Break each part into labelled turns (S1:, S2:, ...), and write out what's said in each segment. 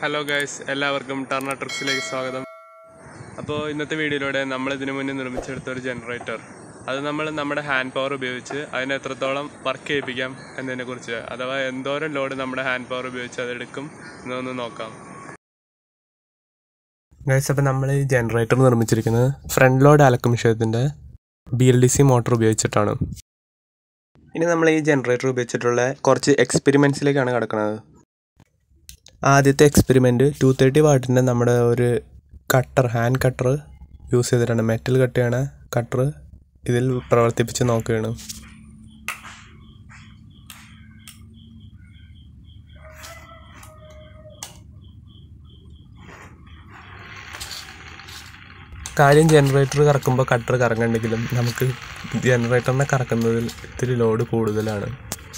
S1: hello guys എല്ലാവർക്കും ടർണ ട്രിക്സിലേക്ക് സ്വാഗതം അപ്പോൾ ഇന്നത്തെ വീഡിയോയിലൂടെ നമ്മൾ ഇതിനു മുന്നേ നിർമ്മിച്ചെടുത്ത ഒരു ജനറേറ്റർ അത് നമ്മൾ നമ്മുടെ ഹാൻഡ് പവർ ഉപയോഗിച്ച് അതിനെ എത്രത്തോളം വർക്ക് ചെയ്യിപ്പിക്കാം എന്നതിനെക്കുറിച്ച് അഥവാ എന്തോരം ലോഡ് നമ്മുടെ ഹാൻഡ് പവർ ഉപയോഗിച്ച് അതെടുക്കും എന്നൊന്ന് നോക്കാം ഗൈസ് അപ്പോൾ നമ്മൾ ഈ ജനറേറ്റർ നിർമ്മിച്ചിരിക്കുന്നത് ഫ്രണ്ട് ലോഡ് അലക്കും വിഷയത്തിൻ്റെ B L D C motor ഉപയോഗിച്ചിട്ടാണ് ഇനി നമ്മൾ ഈ ജനറേറ്റർ ഉപയോഗിച്ചിട്ടുള്ള കുറച്ച് എക്സ്പെരിമെൻറ്റ്സിലേക്കാണ് കിടക്കുന്നത് ആദ്യത്തെ എക്സ്പെരിമെൻറ്റ് ടു തേർട്ടി വാട്ടിൻ്റെ നമ്മുടെ ഒരു കട്ടർ ഹാൻഡ് കട്ടർ യൂസ് ചെയ്തിട്ടാണ് മെറ്റൽ കട്ട് ചെയ്യണ കട്ടർ ഇതിൽ പ്രവർത്തിപ്പിച്ച് നോക്കുകയാണ് കാര്യം ജനറേറ്റർ കറക്കുമ്പോൾ കട്ടർ കറങ്ങണ്ടെങ്കിലും നമുക്ക് ജനറേറ്ററിനെ കറക്കുന്നതിൽ ഇത്തിരി ലോഡ് കൂടുതലാണ്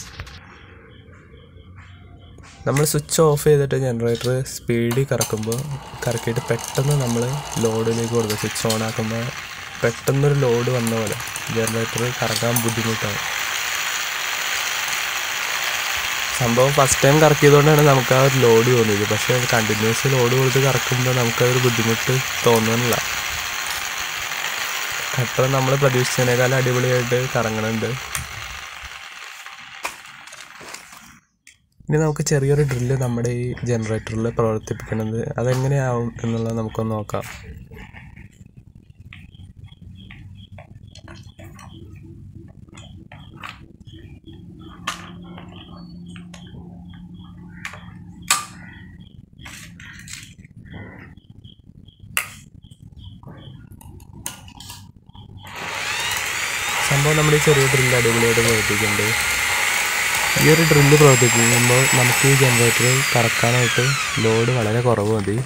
S1: നമ്മൾ സ്വിച്ച് ഓഫ് ചെയ്തിട്ട് ജനറേറ്റർ സ്പീഡിൽ കറക്കുമ്പോൾ കറക്കിയിട്ട് പെട്ടെന്ന് നമ്മൾ ലോഡിലേക്ക് കൊടുക്കും സ്വിച്ച് ഓൺ ആക്കുമ്പോൾ പെട്ടെന്നൊരു ലോഡ് വന്ന പോലെ ജനറേറ്റർ കറക്കാൻ ബുദ്ധിമുട്ടാണ് സംഭവം ഫസ്റ്റ് ടൈം കറക്കിയതുകൊണ്ടാണ് നമുക്ക് ആ ഒരു ലോഡ് തോന്നിയത് പക്ഷേ കണ്ടിന്യൂസ് ലോഡ് കൊടുത്ത് കറക്കുമ്പോൾ നമുക്കതൊരു ബുദ്ധിമുട്ട് തോന്നുന്നില്ല കട്ടർ നമ്മൾ പ്രതീക്ഷിച്ചതിനേക്കാൾ അടിപൊളിയായിട്ട് കറങ്ങണുണ്ട് ഇനി നമുക്ക് ചെറിയൊരു ഡ്രില്ല് നമ്മുടെ ഈ ജനറേറ്ററിൽ പ്രവർത്തിപ്പിക്കുന്നത് അതെങ്ങനെയാവും എന്നുള്ളത് നമുക്കൊന്ന് നോക്കാം സംഭവം നമ്മുടെ ഈ ചെറിയ ഡ്രില്ല് അടിപൊളിയായിട്ട് പ്രവർത്തിക്കുന്നുണ്ട് ഈ ഒരു ഡ്രില്ല് പ്രവർത്തിക്കുമ്പോൾ നമുക്ക് ഈ ജനറേറ്റർ കറക്കാനായിട്ട് ലോഡ് വളരെ കുറവ് മതി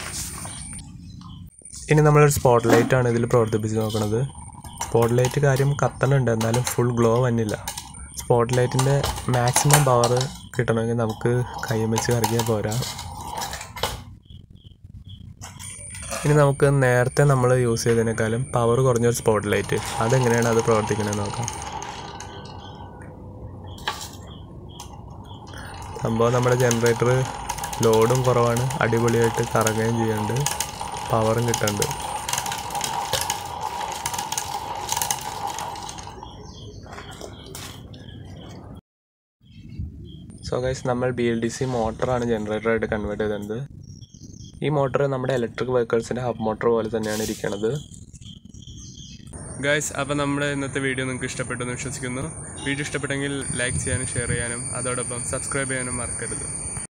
S1: ഇനി നമ്മളൊരു സ്പോട്ട് ലൈറ്റാണ് ഇതിൽ പ്രവർത്തിപ്പിച്ച് നോക്കുന്നത് സ്പോട്ട് ലൈറ്റ് കാര്യം കത്തണുണ്ട് എന്നാലും ഫുൾ ഗ്ലോ വന്നില്ല സ്പോട്ട് ലൈറ്റിൻ്റെ മാക്സിമം പവർ കിട്ടണമെങ്കിൽ നമുക്ക് കൈ വെച്ച് കറക്കിയാൽ പോരാ ഇനി നമുക്ക് നേരത്തെ നമ്മൾ യൂസ് ചെയ്തതിനേക്കാളും പവർ കുറഞ്ഞൊരു സ്പോട്ട് ലൈറ്റ് അതെങ്ങനെയാണ് അത് പ്രവർത്തിക്കുന്നത് നോക്കാം സംഭവം നമ്മുടെ ജനറേറ്റർ ലോഡും കുറവാണ് അടിപൊളിയായിട്ട് കറങ്ങുകയും ചെയ്യുന്നുണ്ട് പവറും കിട്ടുന്നുണ്ട് സോ ഗൈസ് നമ്മൾ ബി എൽ ഡി സി മോട്ടറാണ് ജനറേറ്ററായിട്ട് കൺവേർട്ട് ചെയ്തത് ഈ മോട്ടർ നമ്മുടെ ഇലക്ട്രിക് വെഹിക്കിൾസിൻ്റെ ഹബ് മോട്ടർ പോലെ തന്നെയാണ് ഇരിക്കുന്നത് ഗൈസ് അപ്പോൾ നമ്മുടെ ഇന്നത്തെ വീഡിയോ നിങ്ങൾക്ക് ഇഷ്ടപ്പെട്ടു എന്ന് വിശ്വസിക്കുന്നു വീഡിയോ ഇഷ്ടപ്പെട്ടെങ്കിൽ ലൈക്ക് ചെയ്യാനും ഷെയർ ചെയ്യാനും അതോടൊപ്പം സബ്സ്ക്രൈബ് ചെയ്യാനും മറക്കരുത്